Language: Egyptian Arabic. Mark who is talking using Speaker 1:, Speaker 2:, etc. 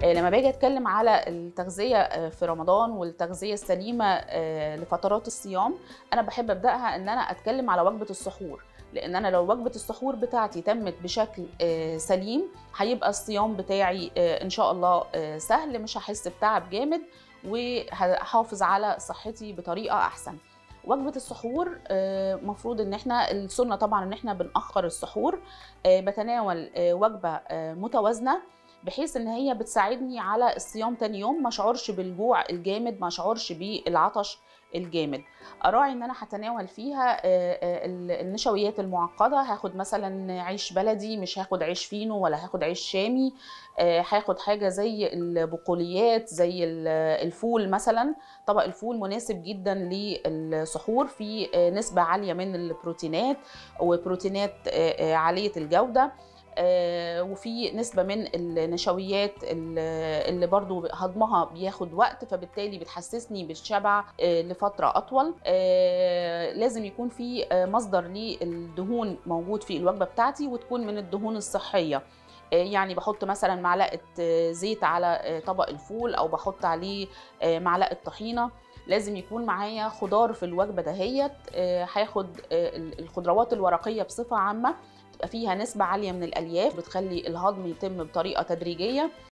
Speaker 1: لما باجي اتكلم على التغذيه في رمضان والتغذيه السليمه لفترات الصيام انا بحب ابداها ان انا اتكلم على وجبه السحور لان انا لو وجبه السحور بتاعتي تمت بشكل سليم هيبقى الصيام بتاعي ان شاء الله سهل مش هحس بتعب جامد وهحافظ على صحتي بطريقه احسن وجبه السحور مفروض ان احنا السنه طبعا ان احنا بنأخر السحور بتناول وجبه متوازنه بحيث ان هي بتساعدني على الصيام تاني يوم ما اشعرش بالجوع الجامد ما اشعرش بالعطش الجامد اراعي ان انا هتناول فيها النشويات المعقده هاخد مثلا عيش بلدي مش هاخد عيش فينو ولا هاخد عيش شامي هاخد حاجه زي البقوليات زي الفول مثلا طبق الفول مناسب جدا للسحور في نسبه عاليه من البروتينات وبروتينات عاليه الجوده آه وفي نسبة من النشويات اللي برضو هضمها بياخد وقت فبالتالي بتحسسني بالشبع آه لفترة أطول آه لازم يكون في مصدر للدهون موجود في الوجبة بتاعتي وتكون من الدهون الصحية يعني بحط مثلا معلقة زيت على طبق الفول أو بحط عليه معلقة طحينة لازم يكون معايا خضار في الوجبة دهيت هاخد الخضروات الورقية بصفة عامة تبقى فيها نسبة عالية من الألياف بتخلي الهضم يتم بطريقة تدريجية